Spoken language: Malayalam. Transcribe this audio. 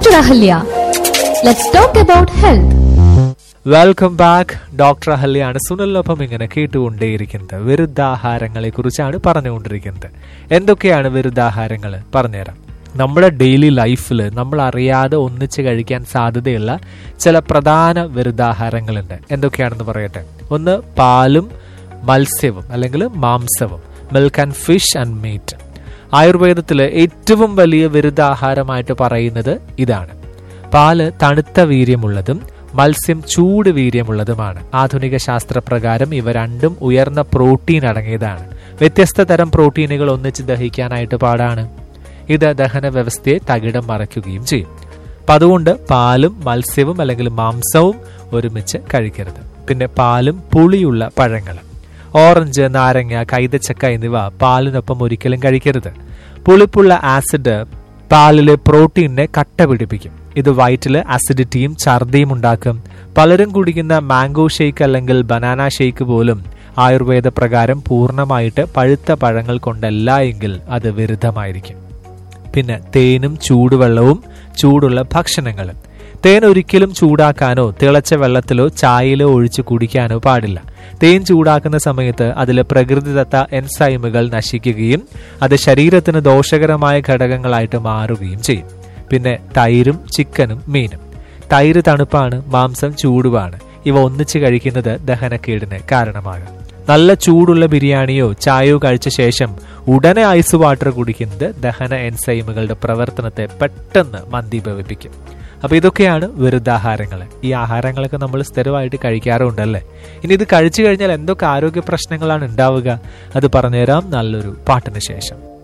Dr. Ahalya. Let's talk about health. Welcome back doctor അഹല്യാണ് സുനിലിനൊപ്പം ഇങ്ങനെ കേട്ടുകൊണ്ടേയിരിക്കുന്നത് വിരുദ്ധാഹാരങ്ങളെ കുറിച്ചാണ് പറഞ്ഞുകൊണ്ടിരിക്കുന്നത് എന്തൊക്കെയാണ് വിരുദ്ധാഹാരങ്ങൾ പറഞ്ഞുതരാം നമ്മുടെ ഡെയിലി ലൈഫിൽ നമ്മൾ അറിയാതെ ഒന്നിച്ച് കഴിക്കാൻ സാധ്യതയുള്ള ചില പ്രധാന വിരുദ്ധാഹാരങ്ങളുണ്ട് എന്തൊക്കെയാണെന്ന് പറയട്ടെ ഒന്ന് പാലും മത്സ്യവും അല്ലെങ്കിൽ മാംസവും milk and fish and meat ആയുർവേദത്തിൽ ഏറ്റവും വലിയ വിരുദ്ധാഹാരമായിട്ട് പറയുന്നത് ഇതാണ് പാല് തണുത്ത വീര്യമുള്ളതും മത്സ്യം ചൂട് വീര്യമുള്ളതുമാണ് ആധുനിക ശാസ്ത്രപ്രകാരം ഇവ രണ്ടും ഉയർന്ന പ്രോട്ടീൻ അടങ്ങിയതാണ് വ്യത്യസ്ത തരം പ്രോട്ടീനുകൾ ഒന്നിച്ച് ദഹിക്കാനായിട്ട് പാടാണ് ഇത് ദഹന വ്യവസ്ഥയെ തകിടം മറയ്ക്കുകയും ചെയ്യും അപ്പം അതുകൊണ്ട് പാലും മത്സ്യവും അല്ലെങ്കിൽ മാംസവും ഒരുമിച്ച് കഴിക്കരുത് പിന്നെ പാലും പുളിയുള്ള പഴങ്ങൾ ഓറഞ്ച് നാരങ്ങ കൈതച്ചക്ക എന്നിവ പാലിനൊപ്പം ഒരിക്കലും കഴിക്കരുത് പുളിപ്പുള്ള ആസിഡ് പാലിലെ പ്രോട്ടീനെ കട്ട പിടിപ്പിക്കും ഇത് വയറ്റിൽ അസിഡിറ്റിയും ഛർദിയും ഉണ്ടാക്കും പലരും കുടിക്കുന്ന മാംഗോ ഷേക്ക് അല്ലെങ്കിൽ ബനാന ഷേക്ക് പോലും ആയുർവേദ പ്രകാരം പൂർണ്ണമായിട്ട് പഴുത്ത പഴങ്ങൾ കൊണ്ടല്ല എങ്കിൽ അത് വിരുദ്ധമായിരിക്കും പിന്നെ തേനും ചൂടുവെള്ളവും ചൂടുള്ള ഭക്ഷണങ്ങളും തേൻ ഒരിക്കലും ചൂടാക്കാനോ തിളച്ച വെള്ളത്തിലോ ചായയിലോ ഒഴിച്ച് കുടിക്കാനോ പാടില്ല തേൻ ചൂടാക്കുന്ന സമയത്ത് അതിലെ പ്രകൃതിദത്ത എൻസൈമുകൾ നശിക്കുകയും അത് ശരീരത്തിന് ദോഷകരമായ ഘടകങ്ങളായിട്ട് മാറുകയും ചെയ്യും പിന്നെ തൈരും ചിക്കനും മീനും തൈര് തണുപ്പാണ് മാംസം ചൂടുവാണ് ഇവ ഒന്നിച്ച് കഴിക്കുന്നത് ദഹനക്കേടിന് കാരണമാകാം നല്ല ചൂടുള്ള ബിരിയാണിയോ ചായയോ കഴിച്ച ശേഷം ഉടനെ ഐസ് വാട്ടർ കുടിക്കുന്നത് ദഹന എൻസൈമുകളുടെ പ്രവർത്തനത്തെ പെട്ടെന്ന് മന്ദീഭവിപ്പിക്കും അപ്പൊ ഇതൊക്കെയാണ് വിരുദ്ധാഹാരങ്ങൾ ഈ ആഹാരങ്ങളൊക്കെ നമ്മൾ സ്ഥിരമായിട്ട് കഴിക്കാറുണ്ടല്ലേ ഇനി ഇത് കഴിച്ചു കഴിഞ്ഞാൽ എന്തൊക്കെ ആരോഗ്യ പ്രശ്നങ്ങളാണ് ഉണ്ടാവുക അത് പറഞ്ഞുതരാം നല്ലൊരു പാട്ടിന് ശേഷം